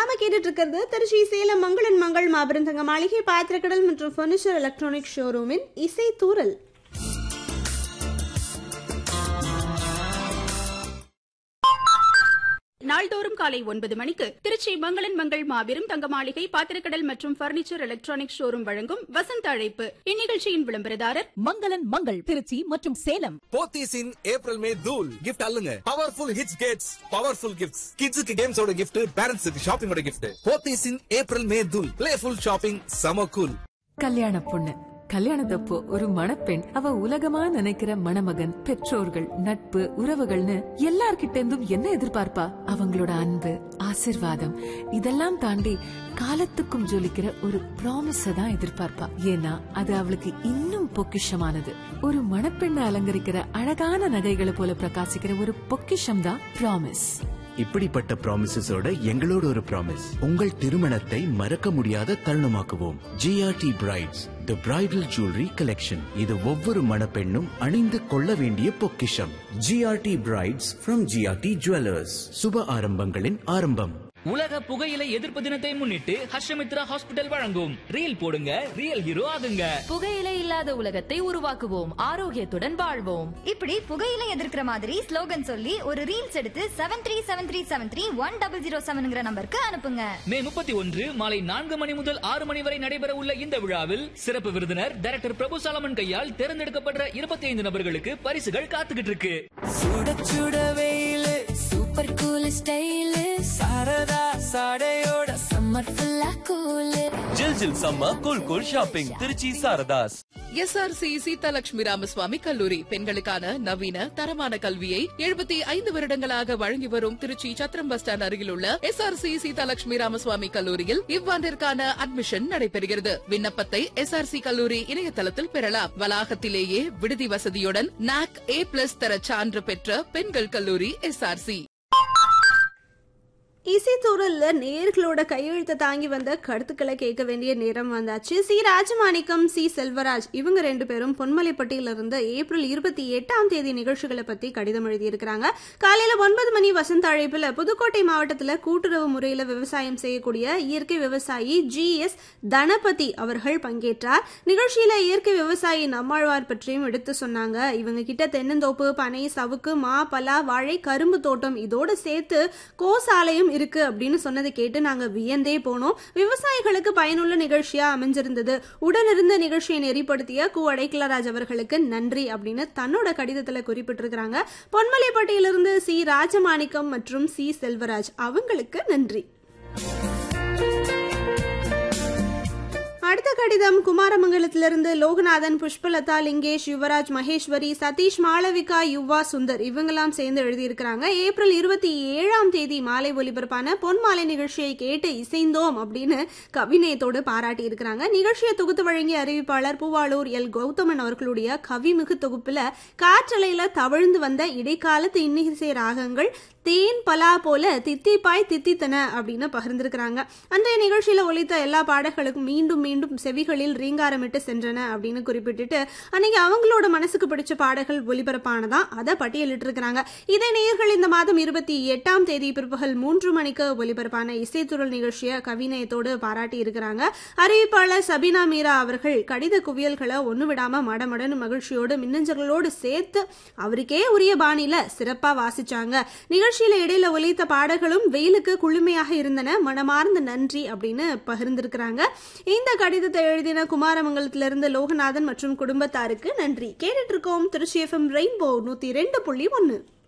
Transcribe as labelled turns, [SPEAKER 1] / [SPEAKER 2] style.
[SPEAKER 1] நாம கேட்டுட்டு இருக்கிறது திருச்சி சேலம் மங்களன் மங்கள் மாபெரும் தங்க மாளிகை பாத்திரக்கடல் மற்றும் ஃபர்னிச்சர் எலக்ட்ரானிக் ஷோரூமின் இசை தூரல்
[SPEAKER 2] நாள்தோறும் காலை ஒன்பது மணிக்கு திருச்சி மங்களன் மங்கள் மாபெரும் தங்க மாளிகை பாத்திரக்கடல் மற்றும் பர்னிச்சர் எலக்ட்ரானிக் ஷோரூம் வழங்கும் வசந்த அழைப்பு இந்நிகழ்ச்சியின் விளம்பரதாரர்
[SPEAKER 3] மங்களன் மங்கள் திருச்சி மற்றும் Salem
[SPEAKER 4] Pothys in April May தூல் கிஃப்ட் அல்லுங்க powerful hits gets powerful gifts கிட்ஸுக்கு கேம்ஸோட கிஃப்ட் பேரண்ட்ஸுக்கு ஷாப்பிங்கோட gift Pothys in April May தூல் பிளேஃபுல் ஷாப்பிங் சம கூல்
[SPEAKER 5] கல்யாண பொண்ணு கல்யாணத்தப்போ ஒரு மணப்பெண் அவ உலகமா நினைக்கிற மணமகன் பெற்றோர்கள் நட்பு உறவுகள்னு எல்லார்கிட்ட இருந்தும் என்ன எதிர்பார்ப்பா அவங்களோட அன்பு ஆசிர்வாதம் இதெல்லாம் தாண்டி காலத்துக்கும் ஜொலிக்கிற ஒரு ப்ராமிஸ தான் எதிர்பார்ப்பா ஏன்னா அது அவளுக்கு இன்னும் பொக்கிஷமானது ஒரு மணப்பெண்ணை அலங்கரிக்கிற அழகான நகைகளை போல பிரகாசிக்கிற ஒரு பொக்கிஷம் தான் ப்ராமிஸ்
[SPEAKER 6] இப்படிப்பட்ட ப்ராமிசஸோட எங்களோட ஒரு ப்ராமிஸ் உங்கள் திருமணத்தை மறக்க முடியாத தருணமாக்குவோம் GRT brides the bridal jewellery collection இது ஒவ்வொரு மணப்பெண்ணும் அணிந்து கொள்ள வேண்டிய பொக்கிஷம் GRT brides from GRT jewellers சுப ஆரம்பங்களின் ஆரம்பம்
[SPEAKER 7] உலக புகையிலை எதிர்ப்பு தினத்தை முன்னிட்டு ஹர்ஷமித்ரா ஹாஸ்பிட்டல் வழங்கும் ரீல் போடுங்க ரியல் ஹீரோ ஆகுங்க
[SPEAKER 8] புகையிலை இல்லாத உலகத்தை உருவாக்குவோம் ஆரோக்கியத்துடன் வாழ்வோம்
[SPEAKER 9] இப்படி புகையிலை எதிர்க்கிற மாதிரி ஸ்லோகன் சொல்லி ஒரு ரீல்ஸ் எடுத்து seven three seven three seven three one double zero செவன்ங்கிற நம்பருக்கு அனுப்புங்க
[SPEAKER 7] மே முப்பத்தி ஒன்று மாலை நான்கு மணி முதல் ஆறு மணி வரை நடைபெற உள்ள இந்த விழாவில் சிறப்பு விருந்தினர் டைரக்டர் பிரபு சாலமன் கையால் தேர்ந்தெடுக்கப்படுற இருபத்தி ஐந்து நபர்களுக்கு பரிசுகள் காத்துக்கிட்டு இருக்கு
[SPEAKER 10] சுட சுட வெயிலு
[SPEAKER 8] சூப்பர் கூல் ஸ்டைல்
[SPEAKER 10] சாரதா சாடையோட
[SPEAKER 8] சம்மர் ஃபுல்லா கூல்
[SPEAKER 11] ஜில் ஜில் சம்ம cool cool shopping Trichy Sarathas
[SPEAKER 12] SRC Seethalakshmi Ramaswamy கல்லூரி பெண்களுக்கான நவீன தரமான கல்வியை எழுபத்தி ஐந்து வருடங்களாக வழங்கி வரும் திருச்சி சத்திரம் பஸ் ஸ்டாண்ட் அருகில் உள்ள எஸ்ஆர்சி சீதாலட்சுமி ராமசுவாமி கல்லூரியில் இவ்வாண்டிற்கான அட்மிஷன் நடைபெறுகிறது விண்ணப்பத்தை எஸ்ஆர்சி கல்லூரி இணையதளத்தில் பெறலாம் வளாகத்திலேயே விடுதி வசதியுடன் நாக் ஏ பிளஸ் தர சான்று பெற்ற பெண்கள் கல்லூரி எஸ்ஆர்சி
[SPEAKER 1] இசைத்தூரல்ல நேர்களோட கையெழுத்தை தாங்கி வந்த கருத்துக்களை கேட்க வேண்டிய நேரம் வந்தாச்சு சி ராஜமாணிக்கம் சி செல்வராஜ் இவங்க ரெண்டு பேரும் பொன்மலைப்பட்டியில இருந்து ஏப்ரல் இருபத்தி எட்டாம் தேதி நிகழ்ச்சிகளை பத்தி கடிதம் எழுதியிருக்கிறாங்க காலையில ஒன்பது மணி வசந்த அழைப்புல புதுக்கோட்டை மாவட்டத்துல கூட்டுறவு முறையில விவசாயம் செய்யக்கூடிய இயற்கை விவசாயி ஜி எஸ் தனபதி அவர்கள் பங்கேற்றார் நிகழ்ச்சியில இயற்கை விவசாயி நம்மாழ்வார் பற்றியும் எடுத்து சொன்னாங்க இவங்க கிட்ட தென்னந்தோப்பு பனை சவுக்கு மா பலா வாழை கரும்பு தோட்டம் இதோட சேர்த்து கோசாலையும் இருக்கு அப்படின்னு சொன்னதை கேட்டு நாங்க வியந்தே போனோம் விவசாயிகளுக்கு பயனுள்ள நிகழ்ச்சியா அமைஞ்சிருந்தது உடனிருந்த நிகழ்ச்சியை நெறிப்படுத்திய கு அடைக்கலராஜ் அவர்களுக்கு நன்றி அப்படின்னு தன்னோட கடிதத்துல குறிப்பிட்டிருக்கிறாங்க பொன்மலைப்பட்டியிலிருந்து சி ராஜமாணிக்கம் மற்றும் சி செல்வராஜ் அவங்களுக்கு நன்றி அடுத்த கடிதம் குமாரமங்கலத்திலிருந்து லோகநாதன் புஷ்பலதா லிங்கேஷ் யுவராஜ் மகேஸ்வரி சதீஷ் மாளவிகா யுவா சுந்தர் இவங்கெல்லாம் சேர்ந்து எழுதியிருக்கிறாங்க ஏப்ரல் இருபத்தி ஏழாம் தேதி மாலை ஒலிபரப்பான பொன் மாலை நிகழ்ச்சியை கேட்டு இசைந்தோம் அப்படின்னு கவிநயத்தோடு பாராட்டி இருக்கிறாங்க நிகழ்ச்சியை தொகுத்து வழங்கிய அறிவிப்பாளர் பூவாளூர் எல் கௌதமன் அவர்களுடைய கவிமிகு தொகுப்புல காற்றலையில தவழ்ந்து வந்த இடைக்காலத்து இன்னிசை ராகங்கள் தேன் பலா போல தித்திப்பாய் தித்தித்தன அப்படின்னு பகிர்ந்திருக்கிறாங்க அன்றைய நிகழ்ச்சியில ஒலித்த எல்லா பாடல்களுக்கும் மீண்டும் மீண்டும் செவிகளில் ரீங்காரமிட்டு சென்றன அப்படின்னு குறிப்பிட்டுட்டு அன்னைக்கு அவங்களோட மனசுக்கு பிடிச்ச பாடல்கள் ஒலிபரப்பானதான் அதை பட்டியலிட்டு இருக்கிறாங்க இதே நேயர்கள் இந்த மாதம் இருபத்தி எட்டாம் தேதி பிற்பகல் மூன்று மணிக்கு ஒலிபரப்பான இசைத்துறல் நிகழ்ச்சியை கவிநயத்தோடு பாராட்டி இருக்கிறாங்க அறிவிப்பாளர் சபினா மீரா அவர்கள் கடித குவியல்களை ஒண்ணு விடாம மடமடன்னு மகிழ்ச்சியோடு மின்னஞ்சல்களோடு சேர்த்து அவருக்கே உரிய பாணியில சிறப்பா வாசிச்சாங்க நிகழ்ச்சியில இடையில ஒலித்த பாடல்களும் வெயிலுக்கு குளுமையாக இருந்தன மனமார்ந்த நன்றி அப்படின்னு பகிர்ந்திருக்கிறாங்க இந்த கடிதத்தை எழுதின குமாரமங்கலத்திலிருந்து லோகநாதன் மற்றும் குடும்பத்தாருக்கு நன்றி கேட்டுட்டு இருக்கோம் திருச்சி எஃப்எம் ரெயின்போ நூத்தி ரெண்டு புள்ளி ஒன்னு